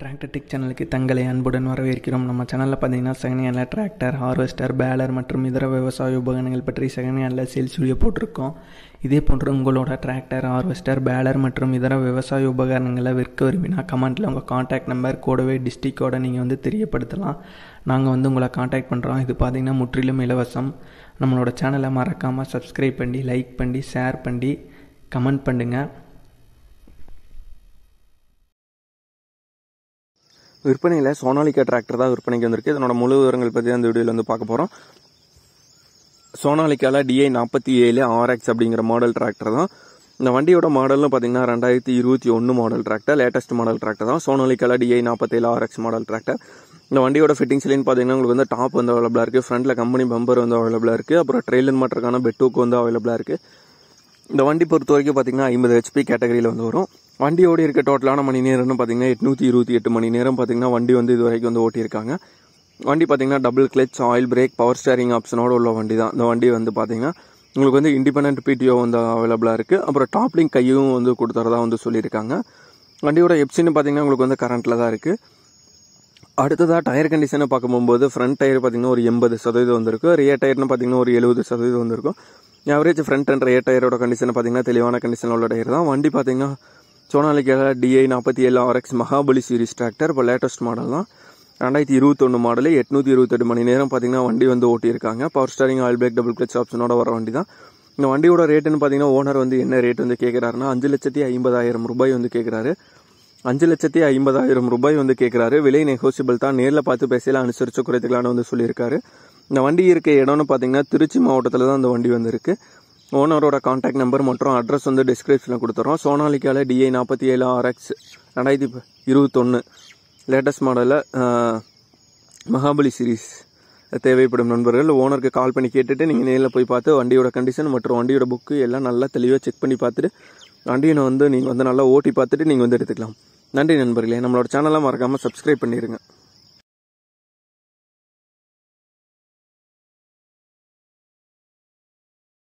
tractor tech சேனலுக்கு தங்களை அன்புடன் வரவேற்கிறோம் நம்ம சேனலில் பார்த்தீங்கன்னா second hand tractor harvester baler மற்றும் இதர விவசாய உபகரணங்கள் பற்றி செகண்ட் ஹேண்டில் சேல்ஸ் வீடியோ போட்டிருக்கோம் இதே போன்று உங்களோட டிராக்டர் ஹார்வெஸ்டர் பேலர் மற்றும் இதர விவசாய உபகரணங்களை விற்க விரும்பினா கமெண்ட்டில் உங்கள் காண்டாக்ட் நம்பர் கூடவே டிஸ்ட்ரிக்டோட நீங்கள் வந்து தெரியப்படுத்தலாம் நாங்கள் வந்து உங்களை காண்டாக்ட் பண்ணுறோம் இது பார்த்தீங்கன்னா முற்றிலும் இலவசம் நம்மளோட சேனலை மறக்காமல் சப்ஸ்கிரைப் பண்ணி லைக் பண்ணி ஷேர் பண்ணி கமெண்ட் பண்ணுங்கள் விற்பனையில் சோனாலிகா டிராக்டர் தான் விற்பனைக்கு வந்திருக்கு இதனோட முழு விவரங்கள் பற்றி அந்த வீடியோவில் வந்து பார்க்க போகிறோம் சோனாலிக்காவில் டிஐ நாற்பத்தி ஏழு ஆர்எக்ஸ் அப்படிங்கிற மாடல் டிராக்டர் தான் இந்த வண்டியோட மாடல்னு பார்த்தீங்கன்னா ரெண்டாயிரத்தி இருபத்தி ஒன்று model tractor latest model tractor தான் சோனாலிக்காவில் டிஐ நாற்பத்தேழு ஆர்எக்ஸ் மாடல் டிராக்டர் இந்த வண்டியோட ஃபிட்டிங்ஸ்லேன்னு பார்த்தீங்கன்னா உங்களுக்கு வந்து டாப் வந்து அவைலபிளாக இருக்குது ஃப்ரண்ட்டில் கம்பெனி பம்பர் வந்து அவைலபிளாக இருக்குது அப்புறம் ட்ரெயிலர் மாட்டுறதுக்கான பெட்டூக்கு வந்து அவைலபிளாக இருக்குது இந்த வண்டி பொறுத்த வரைக்கும் பார்த்தீங்கன்னா ஐம்பது ஹெச்பி கேட்டகரியில் வந்து வரும் வண்டியோடு இருக்க டோட்டலான மணி நேரம்னு பார்த்தீங்கன்னா எட்நூற்றி இருபத்தி எட்டு மணி நேரம் பார்த்தீங்கன்னா வண்டி வந்து இது வரைக்கும் வந்து ஓட்டியிருக்காங்க வண்டி பார்த்தீங்கன்னா double clutch oil brake power steering ஆப்ஷனோட உள்ள வண்டி தான் இந்த வண்டி வந்து பார்த்தீங்கன்னா உங்களுக்கு வந்து இண்டிபெண்ட் பிடிஓ வந்து அவைலபிளாக இருக்குது அப்புறம் டாப் லிங்க் கையும் வந்து கொடுத்துறதா வந்து சொல்லியிருக்காங்க வண்டியோட எப்சின்னு பார்த்தீங்கன்னா உங்களுக்கு வந்து கரண்ட்டில் தான் இருக்குது அடுத்ததாக டயர் கண்டிஷனை பார்க்க போகும்போது ஃப்ரண்ட் டயர் பார்த்தீங்கன்னா ஒரு எண்பது சதவீதம் வந்திருக்கு ரியர் டயர்னு பார்த்தீங்கன்னா ஒரு எழுபது சதவீதம் வந்திருக்கும் ஆவரேஜ் ஃப்ரண்ட் அண்ட் ரியர் டயரோட கண்டிஷன் பார்த்தீங்கன்னா தெளிவான கண்டிஷனில் உள்ள டயர் தான் வண்டி பார்த்தீங்கன்னா சோனாலிக்கால டிஐ நாற்பத்தி ஏழு ஆர்எக்ஸ் மகாபலி சீரிஸ் டிராக்டர் இப்போ லேட்டஸ்ட் மாடல் தான் ரெண்டாயிரத்தி இருபத்தொன்று மாடலு எட்நூற்றி இருபத்தெட்டு மணி நேரம் பார்த்தீங்கன்னா வண்டி வந்து ஓட்டியிருக்காங்க power steering oil brake double clutch ஆப்ஷனோட வர வண்டி தான் இந்த வண்டியோட ரேட்டுன்னு பார்த்தீங்கன்னா ஓனர் வந்து என்ன ரேட் வந்து கேட்குறாருன்னா அஞ்சு லட்சத்தி ஐம்பதாயிரம் ரூபாய் வந்து கேட்குறாரு அஞ்சு லட்சத்தி ஐம்பதாயிரம் ரூபாய் வந்து கேட்குறாரு விலை நெகோசியபிள் தான் நேரில் பார்த்து பேசலாம் அனுசரித்து குறைத்துக்கலாம்னு வந்து சொல்லியிருக்காரு இந்த வண்டி இருக்க இடம்னு பார்த்தீங்கன்னா திருச்சி மாவட்டத்தில் தான் இந்த வண்டி வந்து இருக்கு ஓனரோட காண்டாக்ட் நம்பர் மற்றும் அட்ரஸ் வந்து டிஸ்கிரிப்ஷனில் கொடுத்துறோம் சோனாலிக்கால டிஐ நாற்பத்தி ஏழு ஆர்எக்ஸ் ரெண்டாயிரத்தி இருபத்தொன்று லேட்டஸ்ட் மாடலில் மகாபலி சீரீஸ் தேவைப்படும் நண்பர்கள் ஓனருக்கு கால் பண்ணி கேட்டுட்டு நீங்கள் நேரில் போய் பார்த்து வண்டியோட கண்டிஷன் மற்றும் வண்டியோட புக்கு எல்லாம் நல்லா தெளிவாக செக் பண்ணி பார்த்துட்டு வண்டியை வந்து நீங்கள் வந்து நல்லா ஓட்டி பார்த்துட்டு நீங்கள் வந்து எடுத்துக்கலாம் நன்றி நண்பர்களே நம்மளோட சேனலை மறக்காமல் சப்ஸ்கிரைப் பண்ணிடுங்க